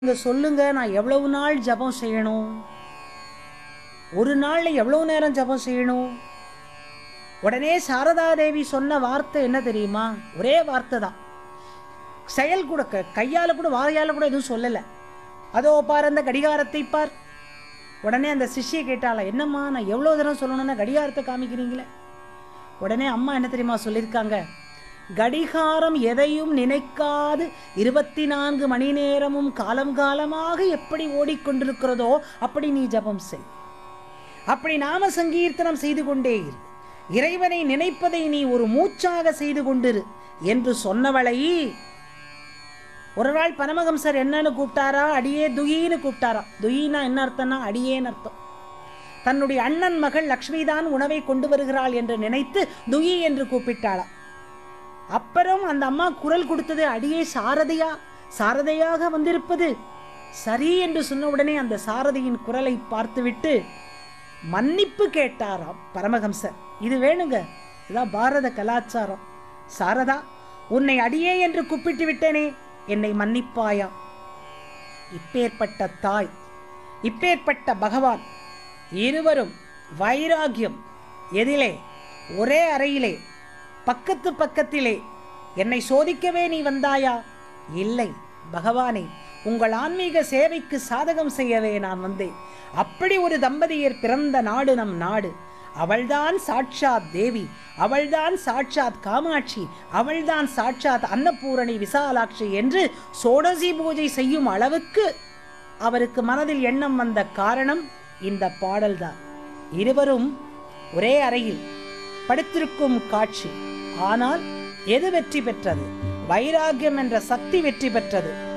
இங்க சொல்லுங்க நான் எவ்வளவு நாள் ஜெபம் செய்யணும் ஒரு நாள்ல எவ்வளவு நேரம் ஜெபம் செய்யணும் உடனே சாரதா தேவி சொன்ன வார்த்தை என்ன தெரியுமா ஒரே வார்த்தை தான் செயல் கூட க- கையால கூட வாயால கூட எதுவும் சொல்லல அதோ பார் அந்த கடிகாரத்தை பார் உடனே அந்த சிஷ்யை கேட்டாளா என்னம்மா நான் எவ்வளோ தரம் சொல்லணும்னா கடிகாரத்தை காமிக்கிறீங்களே உடனே அம்மா என்ன தெரியுமா சொல்லியிருக்காங்க கடிகாரம் எதையும் நினைக்காது இருபத்தி நான்கு மணி நேரமும் காலம் காலமாக எப்படி ஓடிக்கொண்டிருக்கிறதோ அப்படி நீ ஜெபம் செய் அப்படி நாம சங்கீர்த்தனம் செய்து கொண்டே இரு இறைவனை நினைப்பதை நீ ஒரு மூச்சாக செய்து கொண்டிரு என்று சொன்னவளை ஒரு நாள் பரமஹம்சர் என்னன்னு கூப்பிட்டாரா அடியே துயின்னு கூப்பிட்டாரா துயின்னா என்ன அர்த்தம்னா அடியேன்னு அர்த்தம் தன்னுடைய அண்ணன் மகள் லக்ஷ்மி தான் உணவை கொண்டு வருகிறாள் என்று நினைத்து துயி என்று கூப்பிட்டாளாம் அப்புறம் அந்த அம்மா குரல் கொடுத்தது அடியே சாரதையா சாரதையாக வந்திருப்பது சரி என்று சொன்ன உடனே அந்த சாரதியின் குரலை பார்த்துவிட்டு மன்னிப்பு கேட்டாராம் பரமஹம்சர் இது வேணுங்க இதான் பாரத கலாச்சாரம் சாரதா உன்னை அடியே என்று கூப்பிட்டு விட்டேனே என்னை மன்னிப்பாயா இப்பேற்பட்ட தாய் இப்பேற்பட்ட பகவான் இருவரும் வைராகியம் எதிலே ஒரே அறையிலே பக்கத்து பக்கத்திலே என்னை சோதிக்கவே நீ வந்தாயா இல்லை பகவானே உங்கள் ஆன்மீக சேவைக்கு சாதகம் செய்யவே நான் வந்தேன் அப்படி ஒரு தம்பதியர் பிறந்த நாடு நம் நாடு அவள்தான் சாட்சாத் தேவி அவள்தான் சாட்சாத் காமாட்சி அவள்தான் சாட்சாத் அன்னபூரணி விசாலாட்சி என்று சோடசி பூஜை செய்யும் அளவுக்கு அவருக்கு மனதில் எண்ணம் வந்த காரணம் இந்த பாடல்தான் இருவரும் ஒரே அறையில் படுத்திருக்கும் காட்சி ஆனால் எது வெற்றி பெற்றது வைராகியம் என்ற சக்தி வெற்றி பெற்றது